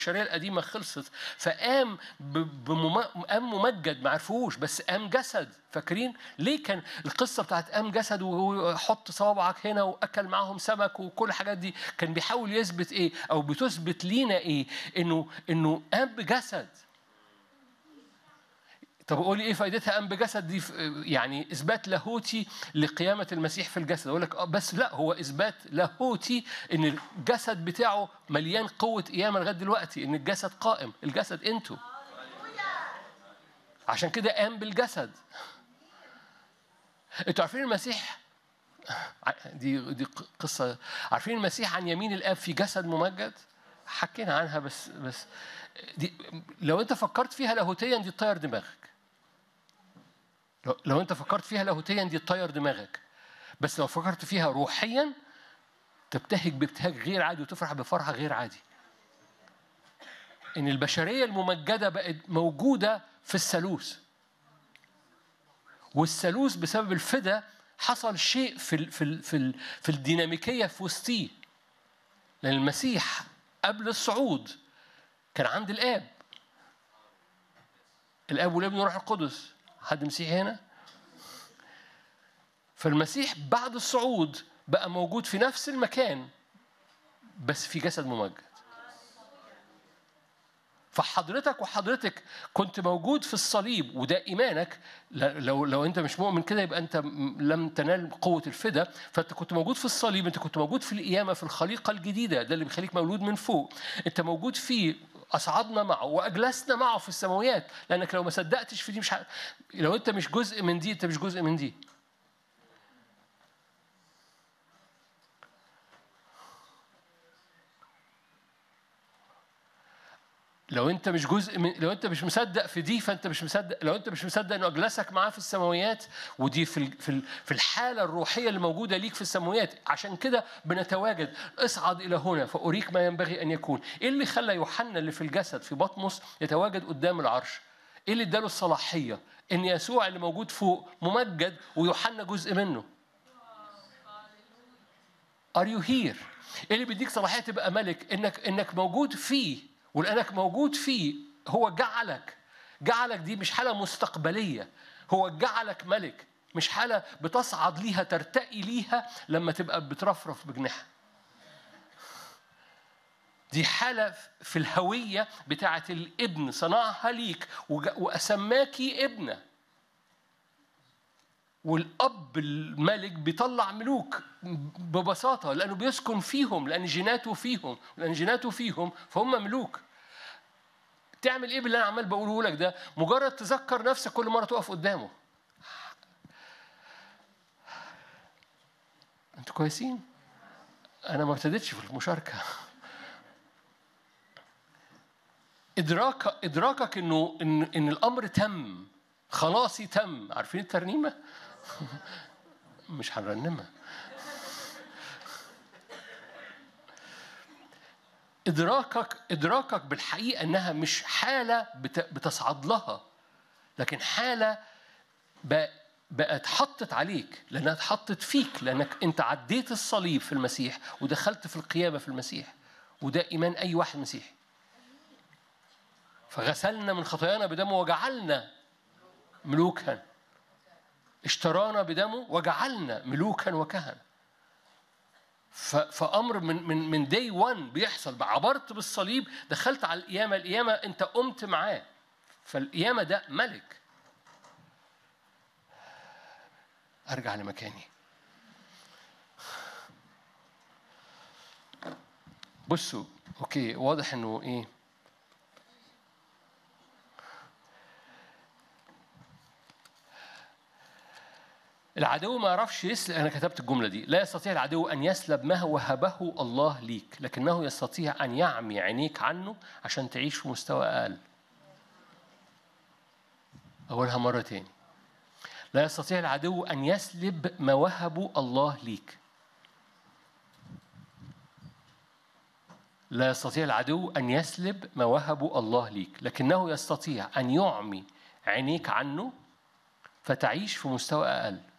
البشريه القديمه خلصت فقام ب- بمم... قام ممجد ما عرفوش بس قام جسد فاكرين ليه كان القصه بتاعت قام جسد وحط صوابعك هنا واكل معاهم سمك وكل الحاجات دي كان بيحاول يثبت ايه او بتثبت لينا ايه انه انه قام بجسد طب قولي ايه فائدتها قام بجسد دي ف- يعني اثبات لاهوتي لقيامه المسيح في الجسد اقول لك آه، بس لا هو اثبات لاهوتي ان الجسد بتاعه مليان قوه قيامه لغايه دلوقتي ان الجسد قائم الجسد انتوا عشان كده قام بالجسد انتوا عارفين المسيح ع- دي دي ق- قصه عارفين المسيح عن يمين الاب في جسد ممجد حكينا عنها بس بس دي لو انت فكرت فيها لاهوتيا دي تطير دماغك لو, لو انت فكرت فيها لاهوتيا دي تطير دماغك بس لو فكرت فيها روحيا تبتهج بابتهاج غير عادي وتفرح بفرح غير عادي ان البشريه الممجده بقت موجوده في الثالوث والثالوث بسبب الفدا حصل شيء في ال في ال في, ال في الديناميكيه في وسطيه لان المسيح قبل الصعود كان عند الاب الاب والابن والروح القدس حد مسيحي هنا فالمسيح بعد الصعود بقى موجود في نفس المكان بس في جسد ممجد فحضرتك وحضرتك كنت موجود في الصليب وده ايمانك ل- لو لو انت مش مؤمن كده يبقى انت م- لم تنال قوه الفدا فانت كنت موجود في الصليب انت كنت موجود في القيامه في الخليقه الجديده ده اللي بيخليك مولود من فوق انت موجود فيه اصعدنا معه واجلسنا معه في السماويات لانك لو ما صدقتش في دي مش ح... لو انت مش جزء من دي انت مش جزء من دي لو انت مش جزء من لو انت مش مصدق في دي فانت مش مصدق لو انت مش مصدق انه اجلسك معاه في السماويات ودي في ال- في ال- في الحاله الروحيه اللي موجوده ليك في السماويات عشان كده بنتواجد اصعد الى هنا فاريك ما ينبغي ان يكون ايه اللي خلى يوحنا اللي في الجسد في بطمس يتواجد قدام العرش ايه اللي اداله الصلاحيه ان يسوع اللي موجود فوق ممجد ويوحنا جزء منه Are you here؟ ايه اللي بيديك صلاحيه تبقى ملك؟ انك انك موجود فيه ولانك موجود فيه هو جعلك جعلك دي مش حاله مستقبليه هو جعلك ملك مش حاله بتصعد ليها ترتقي ليها لما تبقى بترفرف بجناحها دي حالة في الهوية بتاعة الابن صنعها ليك وج- وأسماكي ابنة والاب الملك بيطلع ملوك ببساطه لانه بيسكن فيهم لان جيناته فيهم لان جيناته فيهم فهم ملوك تعمل ايه باللي انا عمال بقوله لك ده مجرد تذكر نفسك كل مره تقف قدامه انتوا كويسين انا ما ابتديتش في المشاركه ادراك ادراكك انه ان ان الامر تم خلاصي تم عارفين الترنيمه مش هنرنمها ادراكك ادراكك بالحقيقه انها مش حاله بت- بتصعد لها لكن حاله ب- بقت حطت عليك لانها اتحطت فيك لانك انت عديت الصليب في المسيح ودخلت في القيامه في المسيح وده ايمان اي واحد مسيحي فغسلنا من خطايانا بدمه وجعلنا ملوكا اشترانا بدمه وجعلنا ملوكا وكهنة ف- فامر من من من داي 1 بيحصل عبرت بالصليب دخلت على القيامه القيامه انت قمت معاه فالقيامه ده ملك ارجع لمكاني بصوا اوكي واضح انه ايه العدو ما يعرفش يسلب انا كتبت الجمله دي لا يستطيع العدو ان يسلب ما وهبه الله ليك لكنه يستطيع ان يعمي عينيك عنه عشان تعيش في مستوى اقل اقولها مره تاني لا يستطيع العدو ان يسلب ما وهبه الله ليك لا يستطيع العدو ان يسلب ما وهبه الله ليك لكنه يستطيع ان يعمي عينيك عنه فتعيش في مستوى اقل